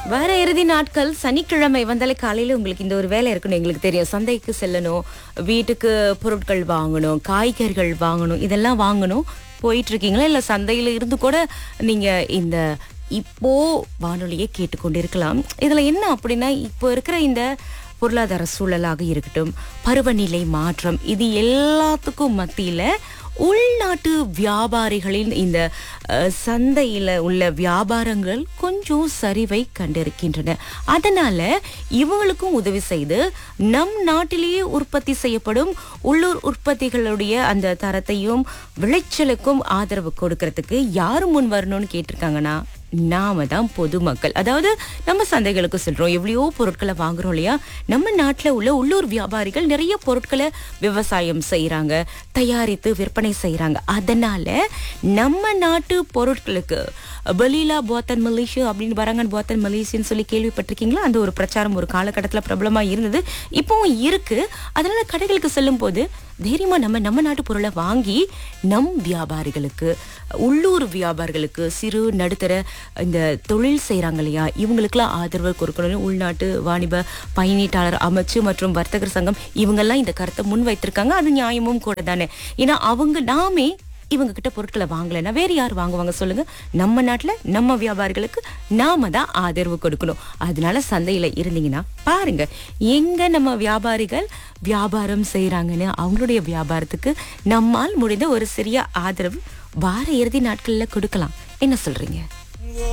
வார இறுதி நாட்கள் சனிக்கிழமை வந்தாலே காலையில உங்களுக்கு இந்த ஒரு வேலை இருக்கணும் எங்களுக்கு தெரியும் சந்தைக்கு செல்லணும் வீட்டுக்கு பொருட்கள் வாங்கணும் காய்கறிகள் வாங்கணும் இதெல்லாம் வாங்கணும் போயிட்டு இருக்கீங்களா இல்ல சந்தையில இருந்து கூட நீங்க இந்த இப்போ வானொலியை கேட்டுக்கொண்டிருக்கலாம் இதுல என்ன அப்படின்னா இப்போ இருக்கிற இந்த பொருளாதார சூழலாக இருக்கட்டும் பருவநிலை மாற்றம் இது எல்லாத்துக்கும் மத்தியில உள்நாட்டு வியாபாரிகளின் இந்த அஹ், சந்தையில உள்ள வியாபாரங்கள் கொஞ்சம் சரிவை கண்டிருக்கின்றன அதனால இவங்களுக்கும் உதவி செய்து நம் நாட்டிலேயே உற்பத்தி செய்யப்படும் உள்ளூர் உற்பத்திகளுடைய அந்த தரத்தையும் விளைச்சலுக்கும் ஆதரவு கொடுக்கறதுக்கு யாரு முன் வரணும்னு கேட்டிருக்காங்கன்னா நாம தான் பொதுமக்கள் அதாவது நம்ம சந்தைகளுக்கு செல்றோம் எவ்வளையோ பொருட்களை வாங்குறோம் இல்லையா நம்ம நாட்டுல உள்ள உள்ளூர் வியாபாரிகள் நிறைய பொருட்களை விவசாயம் செய்யறாங்க தயாரித்து விற்பனை செய்யறாங்க அதனால நம்ம நாட்டு பொருட்களுக்கு பலீலா போத்தன் மலேசியா அப்படின்னு வரங்கன் போத்தன் மலேசியன்னு சொல்லி கேள்விப்பட்டிருக்கீங்களா அந்த ஒரு பிரச்சாரம் ஒரு காலகட்டத்தில் பிரபலமா இருந்தது இப்பவும் இருக்கு அதனால கடைகளுக்கு செல்லும் போது தைரியமா நம்ம நம்ம நாட்டு பொருளை வாங்கி நம் வியாபாரிகளுக்கு உள்ளூர் வியாபாரிகளுக்கு சிறு நடுத்தர இந்த தொழில் செய்றாங்க இல்லையா இவங்களுக்குலாம் ஆதரவு கொடுக்கணும்னு உள்நாட்டு வாணிப பயணீட்டாளர் அமைச்சு மற்றும் வர்த்தகர் சங்கம் இவங்கெல்லாம் இந்த கருத்தை முன் வைத்திருக்காங்க அது நியாயமும் கூட தானே ஏன்னா அவங்க நாமே இவங்க கிட்ட பொருட்களை வாங்கலைன்னா வேற யார் வாங்குவாங்க சொல்லுங்க நம்ம நாட்டுல நம்ம வியாபாரிகளுக்கு நாம தான் ஆதரவு கொடுக்கணும் அதனால சந்தையில இருந்தீங்கன்னா பாருங்க எங்க நம்ம வியாபாரிகள் வியாபாரம் செய்றாங்கன்னு அவங்களுடைய வியாபாரத்துக்கு நம்மால் முடிந்த ஒரு சிறிய ஆதரவு வார இறுதி நாட்கள்ல கொடுக்கலாம் என்ன சொல்றீங்க